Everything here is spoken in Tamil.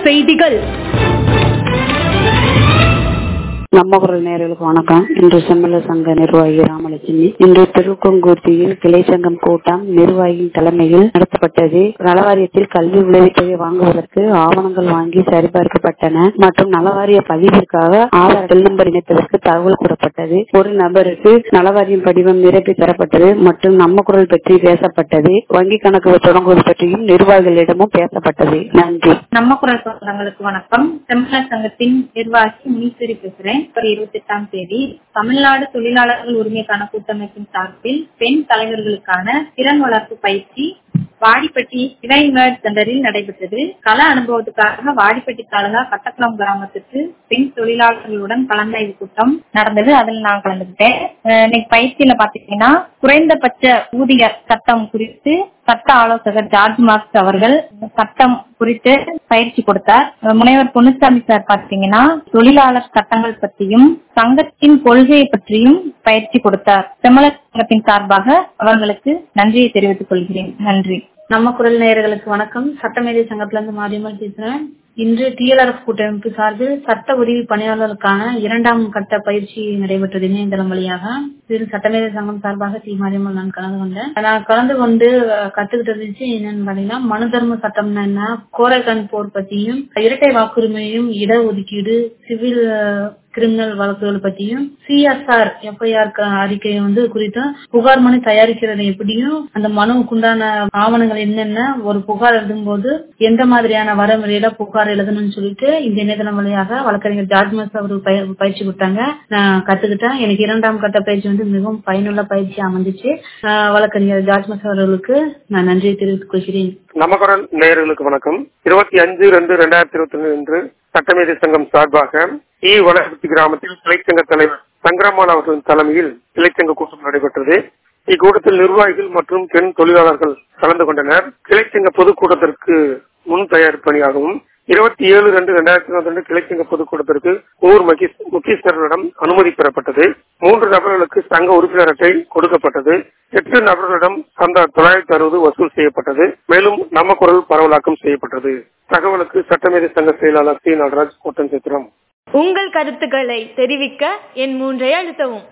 செய்திகள் நம்ம குரல் நேயர்களுக்கு வணக்கம் இன்று செம்மல சங்க நிர்வாகி ராமலட்சுமி இன்று திருக்கொங்குர்த்தியில் கிளை சங்கம் கூட்டம் நிர்வாகியின் தலைமையில் நடத்தப்பட்டது நலவாரியத்தில் கல்வி உதவித்தொகை வாங்குவதற்கு ஆவணங்கள் வாங்கி சரிபார்க்கப்பட்டன மற்றும் நலவாரிய பதிவிற்காக ஆதார் செல் நம்பர் இணைப்பதற்கு தகவல் கூறப்பட்டது ஒரு நபருக்கு நலவாரியம் படிவம் நிரப்பி தரப்பட்டது மற்றும் நம்ம குரல் பற்றி பேசப்பட்டது வங்கி கணக்கு தொடங்குவது பற்றியும் நிர்வாகிகளிடமும் பேசப்பட்டது நன்றி நம்ம குரல் சொந்தங்களுக்கு வணக்கம் செம்மலர் சங்கத்தின் நிர்வாகி முனீஸ்வரி பேசுறேன் பிப்ரவரி இருபத்தி எட்டாம் தேதி தமிழ்நாடு தொழிலாளர்கள் உரிமைக்கான கூட்டமைப்பின் சார்பில் பெண் தலைவர்களுக்கான திறன் வளர்ப்பு பயிற்சி வாடிப்பட்டி இளைஞர் சென்டரில் நடைபெற்றது கள அனுபவத்துக்காக வாடிப்பட்டி தாலுகா கட்டக்குளம் கிராமத்துக்கு பெண் தொழிலாளர்களுடன் கலந்தாய்வு கூட்டம் நடந்தது அதில் நான் கலந்துகிட்டேன் அஹ் இன்னைக்கு பயிற்சியில பாத்தீங்கன்னா குறைந்தபட்ச ஊதிய சட்டம் குறித்து சட்ட ஆலோசகர் ஜார்ஜ் மார்க்ஸ் அவர்கள் சட்டம் குறித்து பயிற்சி கொடுத்தார் முனைவர் பொன்னுசாமி சார் பாத்தீங்கன்னா தொழிலாளர் சட்டங்கள் பற்றியும் சங்கத்தின் கொள்கையை பற்றியும் பயிற்சி கொடுத்தார் செம்மலர் சங்கத்தின் சார்பாக அவர்களுக்கு நன்றியை தெரிவித்துக் கொள்கிறேன் நன்றி நம்ம குரல் நேயர்களுக்கு வணக்கம் சட்டமேதை சங்கத்துல இருந்து மாரியம்மாள் பேசுறேன் இன்று டிஎல்ஆர்எஃப் கூட்டமைப்பு சார்பில் சட்ட உதவி பணியாளர்களுக்கான இரண்டாம் கட்ட பயிற்சி நடைபெற்றது இணையதளம் வழியாக இதில் சட்டமேதை சங்கம் சார்பாக டி மாரியம்மாள் நான் கலந்து கொண்டேன் நான் கலந்து கொண்டு அஹ், கத்துக்கிட்டது விஷயம் என்னன்னு பாத்தீங்கன்னா மனு தர்ம சட்டம்னா என்ன கோரைக்கண் போர் பத்தியும் இரட்டை வாக்குரிமையும் இடஒதுக்கீடு சிவில் அஹ், கிரிமினல் வழக்குகள் பத்தியும் சிஎஸ்ஆர் எஃப்ஐஆர் அறிக்கை வந்து குறித்தும் புகார் மனு தயாரிக்கிறது எப்படியும் அந்த மனுவுக்குண்டான ஆவணங்கள் என்னென்ன ஒரு புகார் எழுதும் போது எந்த மாதிரியான வரமுறையில புகார் எழுதணும்னு சொல்லிட்டு இந்த இணையதளம் வழியாக வழக்கறிஞர் ஜார்ஜ் மாஸ் அவர்கள் பய- பயிற்சி கொடுத்தாங்க நான் கத்துக்கிட்டேன் எனக்கு இரண்டாம் கட்ட பயிற்சி வந்து மிகவும் பயனுள்ள பயிற்சி அமைஞ்சிச்சு ஆஹ் வழக்கறிஞர் ஜார்ஜ் மாஸ் அவர்களுக்கு நான் நன்றியை தெரிவித்துக் கொள்கிறேன் நம்ம குரல் நேயர்களுக்கு வணக்கம் இருபத்தி அஞ்சு ரெண்டு ரெண்டாயிரத்தி இருபத்தி ஒன்று இன்று சட்டமேதை சங்கம் சார்பாக இ வளர்ச்சி கிராமத்தில் கிளைச்சங்க தலைவர் சங்கரமான் அவர்களின் தலைமையில் கிளைச்சங்க கூட்டம் நடைபெற்றது இக்கூட்டத்தில் நிர்வாகிகள் மற்றும் பெண் தொழிலாளர்கள் கலந்து கொண்டனர் கிளைச்சங்க பொதுக்கூட்டத்திற்கு முன் தயார் பணியாகவும் இருபத்தி ஏழு ரெண்டு ரெண்டாயிரத்தி இருபத்தி ரெண்டு கிளைச்சங்க பொதுக்கூட்டத்திற்கு ஊர் மகி- முக்கியஸ்தர்களிடம் அனுமதி பெறப்பட்டது மூன்று நபர்களுக்கு சங்க உறுப்பினர் அட்டை கொடுக்கப்பட்டது எட்டு நபர்களிடம் சந்தா தொள்ளாயிரத்தி அறுபது வசூல் செய்யப்பட்டது மேலும் நம்ம குரல் பரவலாக்கம் செய்யப்பட்டது தகவலுக்கு சட்டமேதை சங்க செயலாளர் சி நடராஜ் கோட்டன் சித்திரம் உங்கள் கருத்துக்களை தெரிவிக்க என் மூன்றை அழுத்தவும்